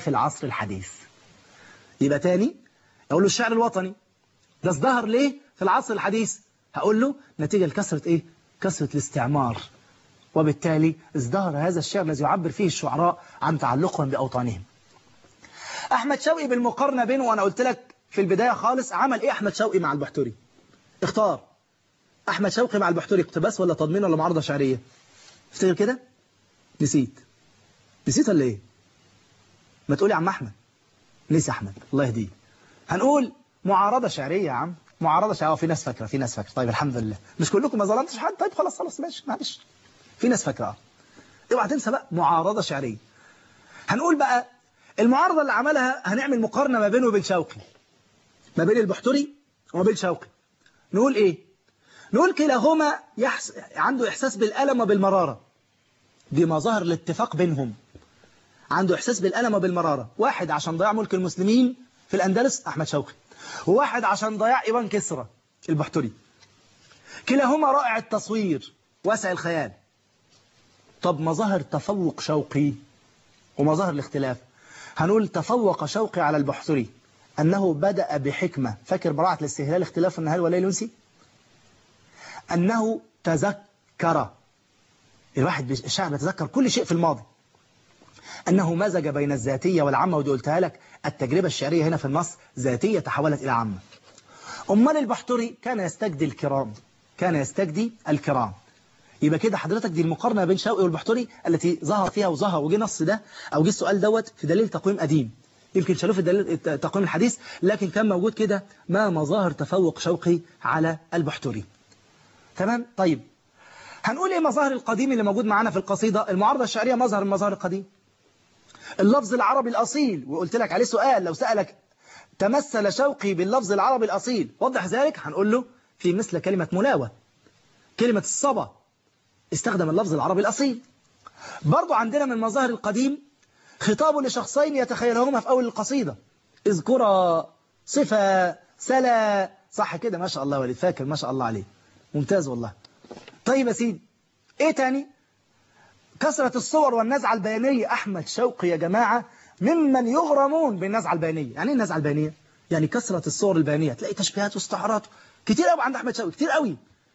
في العصر الحديث يبقى تاني أقول له الشعر الوطني ده ازدهر ليه في العصر الحديث هقول له نتيجة لكثرة إيه كثرة الاستعمار وبالتالي ازدهر هذا الشعر الذي يعبر فيه الشعراء عن تعلقهم بأوطانهم أحمد شوقي بالمقارنة بينه وأنا قلت لك في البداية خالص عمل إيه أحمد شوقي مع البحتري اختار أحمد شوقي مع البحتري اقتباس ولا تضمين ولا معارضة شعرية افتكر كده نسيت نسيت ولا إيه ما تقولي يا عم أحمد نسي أحمد الله يهديه هنقول معارضة شعرية يا عم معارضة شعرية في ناس فاكرة في ناس فاكرة طيب الحمد لله مش كلكم ما ظلمتش حد طيب خلاص خلاص ماشي معلش في ناس فاكرة اوعى تنسى بقى معارضة شعرية هنقول بقى المعارضة اللي عملها هنعمل مقارنة ما بينه وبين شوقي ما بين البحتري وما بين شوقي نقول ايه نقول كلاهما يحس... عنده إحساس بالألم وبالمرارة دي مظاهر الاتفاق بينهم عنده إحساس بالألم وبالمرارة واحد عشان ضياع ملك المسلمين في الأندلس أحمد شوقي وواحد عشان ضياع إيوان كسرى البحتري كلاهما رائع التصوير واسع الخيال طب مظاهر تفوق شوقي ومظاهر الاختلاف هنقول تفوق شوقي على البحتري أنه بدأ بحكمة فاكر براعة الاستهلال اختلاف النهار والليل ينسي أنه تذكر الواحد الشعر بيتذكر كل شيء في الماضي أنه مزج بين الذاتية والعامة ودي قلتها لك التجربة الشعرية هنا في النص ذاتية تحولت إلى عامة أمال البحتري كان يستجدي الكرام كان يستجدي الكرام يبقى كده حضرتك دي المقارنة بين شوقي والبحتري التي ظهر فيها وظهر وجه نص ده أو جه السؤال دوت في دليل تقويم قديم يمكن شالوه في دليل التقويم الحديث لكن كان موجود كده ما مظاهر تفوق شوقي على البحتري تمام طيب هنقول ايه مظاهر القديم اللي موجود معانا في القصيدة المعارضة الشعرية مظهر المظاهر القديم اللفظ العربي الأصيل وقلت لك عليه سؤال لو سألك تمثل شوقي باللفظ العربي الأصيل وضح ذلك هنقول له في مثل كلمة ملاوة كلمة الصبا استخدم اللفظ العربي الأصيل برضو عندنا من مظاهر القديم خطاب لشخصين يتخيلهما في أول القصيدة اذكرا صفة سلا صح كده ما شاء الله وليد فاكر ما شاء الله عليه ممتاز والله طيب يا سيدي ايه تاني كثرة الصور والنزعة البيانية أحمد شوقي يا جماعة ممن يغرمون بالنزعة البيانية يعني ايه النزعة البيانية يعني كثرة الصور البيانية تلاقي تشبيهات واستعارات كتير قوي عند أحمد شوقي كتير قوي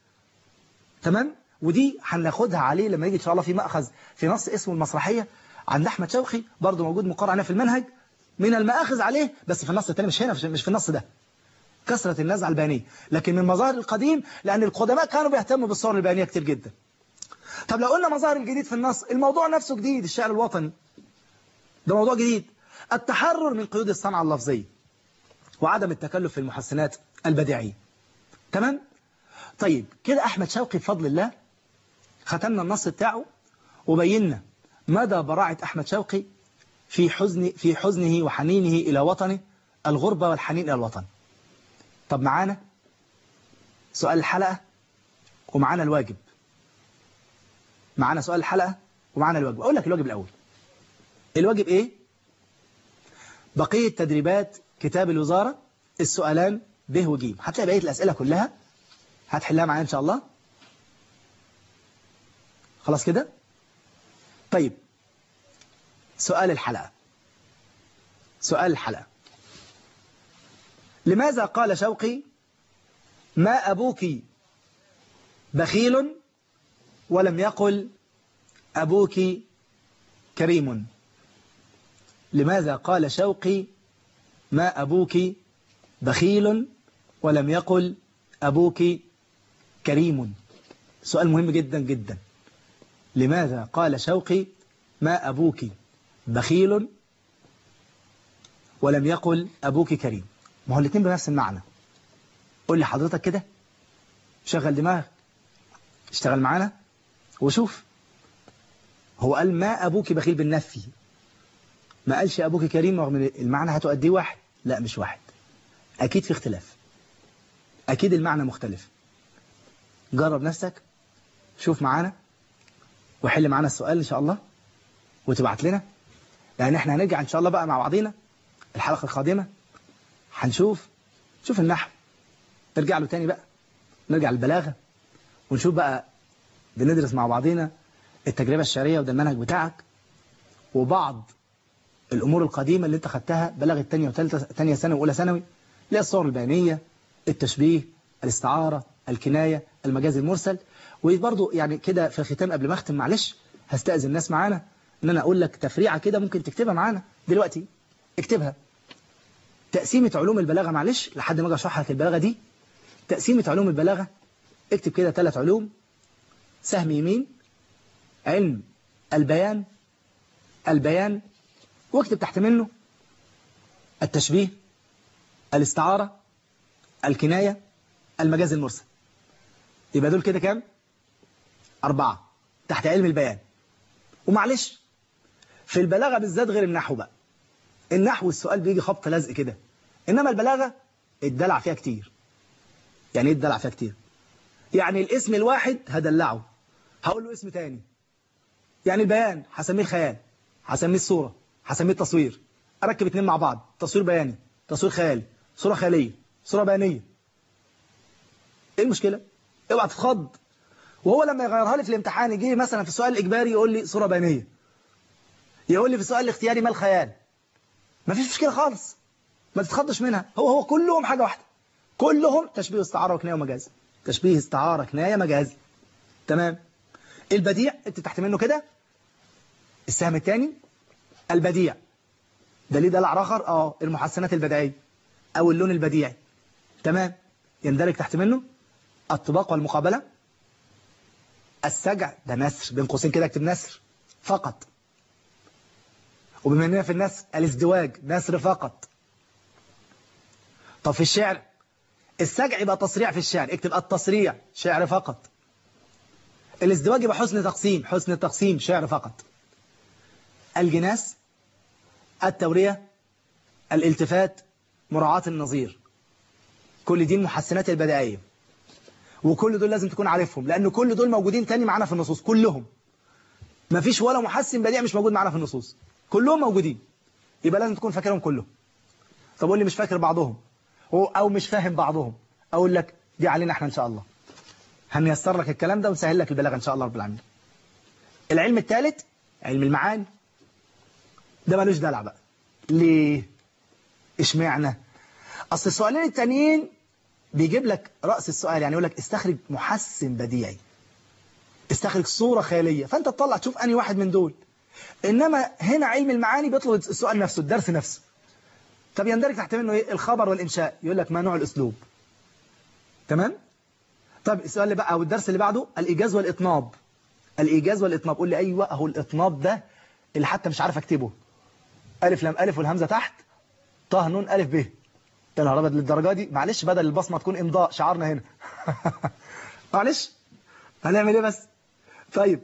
تمام ودي هناخدها عليه لما يجي إن شاء الله في مأخذ في نص اسمه المسرحية عند أحمد شوقي برضه موجود مقارنة في المنهج من المآخذ عليه بس في النص الثاني مش هنا مش في النص ده كثرة النزعة البيانية لكن من مظاهر القديم لأن القدماء كانوا بيهتموا بالصور البيانية كتير جدا طب لو قلنا مظاهر الجديد في النص الموضوع نفسه جديد الشعر الوطني ده موضوع جديد التحرر من قيود الصنعة اللفظية وعدم التكلف في المحسنات البديعية تمام طيب كده أحمد شوقي بفضل الله ختمنا النص بتاعه وبينا مدى براعة أحمد شوقي في حزن في حزنه وحنينه إلى وطنه الغربة والحنين إلى الوطن طب معانا سؤال الحلقة ومعانا الواجب معانا سؤال الحلقة ومعانا الواجب أقول لك الواجب الأول الواجب إيه بقية تدريبات كتاب الوزارة السؤالان به وجيم هتلاقي بقية الأسئلة كلها هتحلها معايا إن شاء الله خلاص كده طيب سؤال الحلقة سؤال الحلقة لماذا قال شوقي ما أبوك بخيل ولم يقل أبوك كريم لماذا قال شوقي ما أبوك بخيل ولم يقل أبوك كريم سؤال مهم جدا جدا لماذا قال شوقي ما أبوك بخيل ولم يقل أبوك كريم ما هو الاثنين بنفس المعنى قول لي حضرتك كده شغل دماغك اشتغل معانا وشوف هو قال ما أبوك بخيل بالنفي ما قالش أبوك كريم رغم المعنى هتؤديه واحد لا مش واحد أكيد في اختلاف أكيد المعنى مختلف جرب نفسك شوف معانا وحل معانا السؤال إن شاء الله وتبعت لنا لأن احنا هنرجع إن شاء الله بقى مع بعضينا الحلقة القادمة هنشوف شوف النحو نرجع له تاني بقى نرجع للبلاغة ونشوف بقى بندرس مع بعضينا التجربة الشعرية وده المنهج بتاعك وبعض الأمور القديمة اللي انت خدتها بلغت تانية وثالثة تانية ثانوي وأولى ثانوي اللي هي الصور البيانية التشبيه الاستعارة الكناية المجاز المرسل وبرضه يعني كده في الختام قبل ما أختم معلش هستأذن الناس معانا ان انا اقول لك تفريعة كده ممكن تكتبها معانا دلوقتي اكتبها تقسيمة علوم البلاغة معلش لحد ما اجي اشرح لك البلاغة دي تقسيمة علوم البلاغة اكتب كده ثلاث علوم سهم يمين علم البيان البيان واكتب تحت منه التشبيه الاستعارة الكناية المجاز المرسل يبقى دول كده كام أربعة تحت علم البيان ومعلش في البلاغة بالذات غير النحو بقى النحو السؤال بيجي خبط لزق كده إنما البلاغة الدلع فيها كتير يعني ايه الدلع فيها كتير يعني الاسم الواحد هدلعه هقول له اسم تاني يعني البيان هسميه الخيال هسميه الصورة هسميه التصوير أركب اتنين مع بعض تصوير بياني تصوير خيالي صورة خيالية صورة بيانية ايه المشكلة اوعى تتخض وهو لما يغيرها لي في الامتحان يجي مثلا في السؤال الإجباري يقول لي صورة بيانية يقول لي في السؤال الاختياري ما الخيال مفيش مشكلة خالص ما تتخضش منها هو هو كلهم حاجة واحدة كلهم تشبيه استعارة وكناية ومجاز تشبيه استعارة كناية مجاز تمام البديع انت تحت منه كده السهم الثاني البديع ده ليه دلع آخر اه المحسنات البديعية او اللون البديعي تمام يندرج تحت منه الطباق والمقابلة السجع ده نسر بين قوسين كده اكتب نسر فقط وبما اننا في النسر الازدواج نسر فقط طب في الشعر السجع يبقى تصريع في الشعر اكتب التصريع شعر فقط الازدواج يبقى حسن تقسيم حسن تقسيم شعر فقط الجناس التورية الالتفات مراعاة النظير كل دي المحسنات البدائية وكل دول لازم تكون عارفهم لأن كل دول موجودين تاني معانا في النصوص كلهم ما فيش ولا محسن بديع مش موجود معانا في النصوص كلهم موجودين يبقى لازم تكون فاكرهم كلهم طب قول لي مش فاكر بعضهم أو مش فاهم بعضهم أقول لك دي علينا احنا إن شاء الله هنيسر لك الكلام ده ونسهل لك البلاغة إن شاء الله رب العالمين العلم الثالث علم المعاني ده ملوش دلع بقى ليه اشمعنى اصل السؤالين التانيين بيجيب لك رأس السؤال يعني يقول لك استخرج محسن بديعي استخرج صورة خيالية فانت تطلع تشوف اني واحد من دول انما هنا علم المعاني بيطلب السؤال نفسه الدرس نفسه طب يندرج تحت منه ايه الخبر والانشاء يقول لك ما نوع الاسلوب تمام طب السؤال اللي بقى او الدرس اللي بعده الايجاز والاطناب الايجاز والاطناب قول لي ايوه اهو الاطناب ده اللي حتى مش عارف اكتبه ألف لام ألف والهمزة تحت طه نون ألف ب يا نهار ابيض للدرجة دي معلش بدل البصمة تكون إمضاء شعارنا هنا معلش هنعمل إيه بس طيب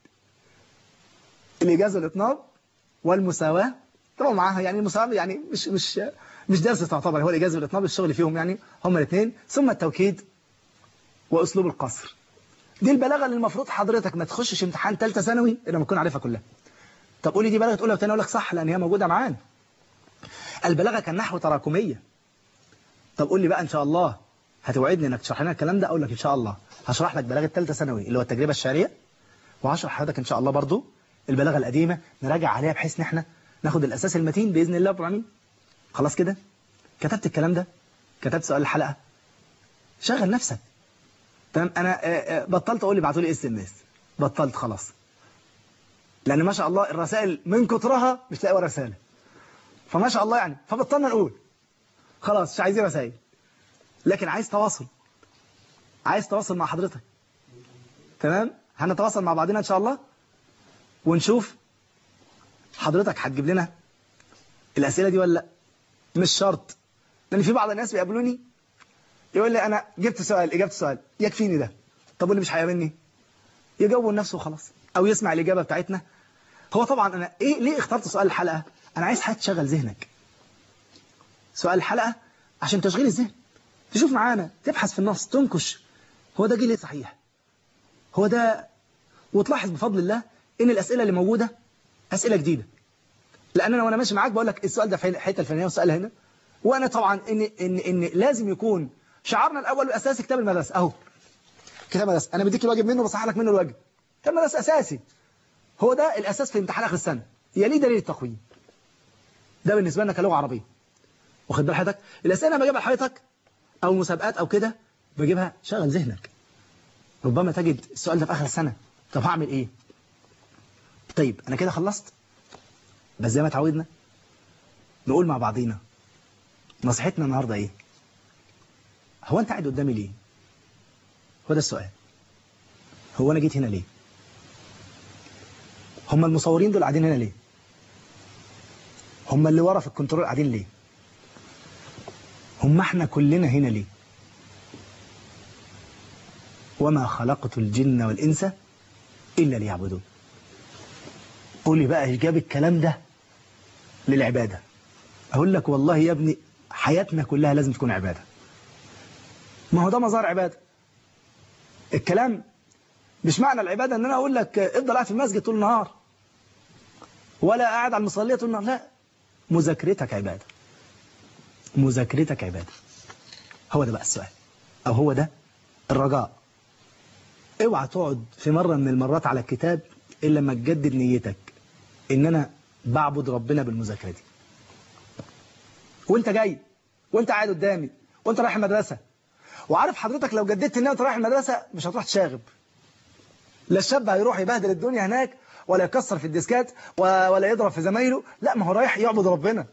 الإجازة والإطناب والمساواة طبعا معاها يعني المساواة يعني مش مش مش درس تعتبر هو الإجازة والإطناب الشغل فيهم يعني هم الاثنين ثم التوكيد وأسلوب القصر دي البلاغة اللي المفروض حضرتك ما تخشش امتحان ثالثه ثانوي إلا ما تكون عارفها كلها طب قولي دي بلاغة تقولها وتاني أقول لك صح لأن هي موجودة معانا البلاغة كان نحو تراكمية طب قول لي بقى إن شاء الله هتوعدني إنك تشرح لنا الكلام ده أقول لك إن شاء الله هشرح لك بلاغة ثالثه ثانوي اللي هو التجربة الشعرية وهشرح حضرتك إن شاء الله برضو البلاغة القديمة نراجع عليها بحيث إن إحنا ناخد الأساس المتين بإذن الله رب العالمين خلاص كده كتبت الكلام ده كتبت سؤال الحلقة شغل نفسك تمام أنا بطلت أقول لي ابعتوا لي اس ام اس بطلت خلاص لأن ما شاء الله الرسائل من كترها مش لاقي رسالة فما شاء الله يعني فبطلنا نقول خلاص مش عايزين رسائل لكن عايز تواصل عايز تواصل مع حضرتك تمام هنتواصل مع بعضنا إن شاء الله ونشوف حضرتك هتجيب لنا الأسئلة دي ولا لا مش شرط لأن في بعض الناس بيقابلوني يقول لي أنا جبت سؤال إجابة سؤال يكفيني ده طب واللي مش هيقابلني يجاوبه لنفسه وخلاص أو يسمع الإجابة بتاعتنا هو طبعا أنا إيه ليه اخترت سؤال الحلقة أنا عايز حاجة تشغل ذهنك سؤال الحلقة عشان تشغيل الذهن تشوف معانا تبحث في النص تنكش هو ده جه ليه صحيح هو ده وتلاحظ بفضل الله إن الأسئلة اللي موجودة أسئلة جديدة لأن أنا وأنا ماشي معاك بقول لك السؤال ده في الحته الفلانية والسؤال هنا وأنا طبعا إن إن إن لازم يكون شعارنا الأول والأساسي كتاب المدرسة أهو كتاب المدرسة أنا بديك الواجب منه بصحح لك منه الواجب كتاب المدرسة أساسي هو ده الأساس في امتحان آخر السنة يليه دليل التقويم ده بالنسبة لنا كلغة عربية واخد بال حضرتك الأسئلة لما بجيبها لحضرتك أو مسابقات أو كده بجيبها شغل ذهنك ربما تجد السؤال ده في آخر السنة طب هعمل إيه طيب أنا كده خلصت بس زي ما اتعودنا نقول مع بعضينا نصيحتنا النهاردة إيه هو أنت قاعد قدامي ليه هو ده السؤال هو أنا جيت هنا ليه هم المصورين دول قاعدين هنا ليه هم اللي ورا في الكنترول قاعدين ليه هم احنا كلنا هنا ليه وما خلقت الجن والإنس إلا ليعبدون قولي بقى ايش جاب الكلام ده للعبادة أقول لك والله يا ابني حياتنا كلها لازم تكون عبادة ما هو ده مظهر عبادة الكلام مش معنى العبادة ان انا اقول لك افضل قاعد في المسجد طول النهار ولا قاعد على المصلية طول النهار لا مذاكرتك عبادة مذاكرتك عبادة هو ده بقى السؤال او هو ده الرجاء اوعى تقعد في مرة من المرات على الكتاب الا لما تجدد نيتك ان انا بعبد ربنا بالمذاكرة دي وانت جاي وانت قاعد قدامي وانت رايح المدرسة وعارف حضرتك لو جددت النية وانت رايح المدرسة مش هتروح تشاغب لا الشاب هيروح يبهدل الدنيا هناك ولا يكسر في الديسكات ولا يضرب في زمايله لا ما هو رايح يعبد ربنا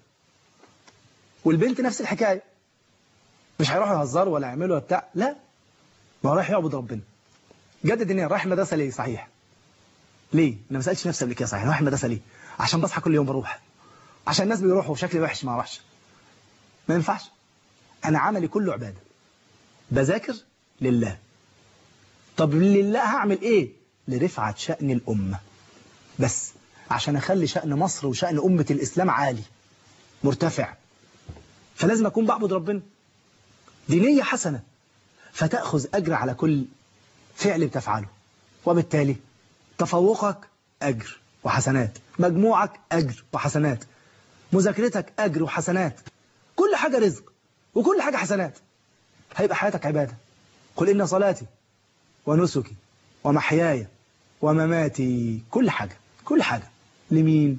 والبنت نفس الحكاية مش هيروحوا يهزروا ولا يعملوا بتاع لا ما هو رايح يعبد ربنا جدد النية رايح المدرسة ليه صحيح ليه انا ما سالتش نفسي قبل كده صحيح رايح المدرسة ليه عشان بصحى كل يوم بروح عشان الناس بيروحوا وشكلي وحش ما اروحش ما ينفعش انا عملي كله عباده بذاكر لله طب لله هعمل ايه لرفعة شأن الأمة بس عشان أخلي شأن مصر وشأن أمة الإسلام عالي مرتفع فلازم أكون بعبد ربنا دي نية حسنة فتأخذ أجر على كل فعل بتفعله وبالتالي تفوقك أجر وحسنات مجموعك أجر وحسنات مذاكرتك أجر وحسنات كل حاجة رزق وكل حاجة حسنات هيبقى حياتك عبادة قل إن صلاتي ونسكي ومحياي ومماتي كل حاجة كل حاجة لمين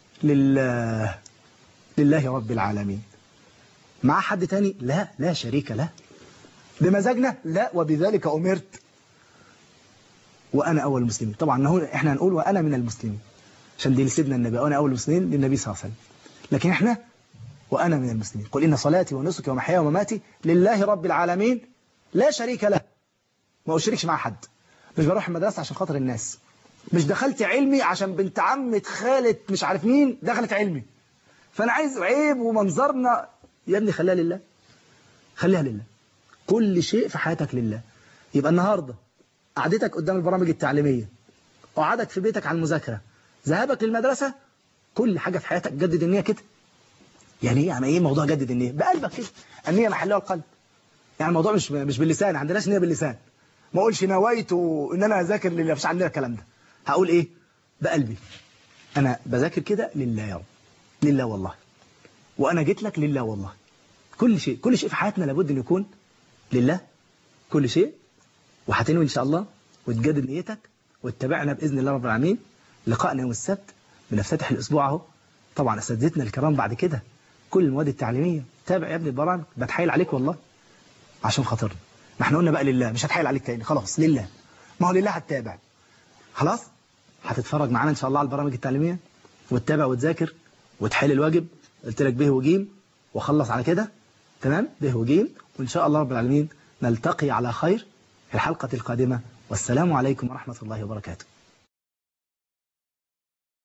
لله لله رب العالمين مع حد تاني لا لا شريك له بمزاجنا لا وبذلك أمرت وأنا أول المسلمين طبعا هو احنا هنقول وأنا من المسلمين عشان دي لسيدنا النبي وأنا أول المسلمين للنبي صلى الله عليه وسلم لكن احنا وأنا من المسلمين قل إن صلاتي ونسكي ومحياي ومماتي لله رب العالمين لا شريك له ما أشركش مع حد مش بروح المدرسة عشان خاطر الناس مش دخلت علمي عشان بنت عمة خالة مش عارف مين دخلت علمي فأنا عايز عيب ومنظرنا يا ابني خليها لله خليها لله كل شيء في حياتك لله يبقى النهاردة قعدتك قدام البرامج التعليمية قعدك في بيتك على المذاكرة ذهابك للمدرسة كل حاجة في حياتك جدد النية كده يعني ايه يعني ايه موضوع جدد النية بقلبك كده النية محلها القلب يعني الموضوع مش مش باللسان عندناش نية باللسان ما اقولش نويت ان انا اذاكر لله مفيش عندنا الكلام ده هقول ايه بقلبي انا بذاكر كده لله يا رب لله والله وانا جيت لك لله والله كل شيء كل شيء في حياتنا لابد ان يكون لله كل شيء وهتنوي ان شاء الله وتجدد نيتك واتبعنا باذن الله رب العالمين لقائنا يوم السبت بنفتتح الاسبوع اهو طبعا اساتذتنا الكرام بعد كده كل المواد التعليميه تابع يا ابني البرامج بتحايل عليك والله عشان خاطرنا ما احنا قلنا بقى لله مش هتحايل عليك تاني خلاص لله ما هو لله هتتابع خلاص هتتفرج معانا ان شاء الله على البرامج التعليميه وتتابع وتذاكر وتحل الواجب قلت لك به وجيم وخلص على كده تمام به وجيم وان شاء الله رب العالمين نلتقي على خير في الحلقه القادمه والسلام عليكم ورحمه الله وبركاته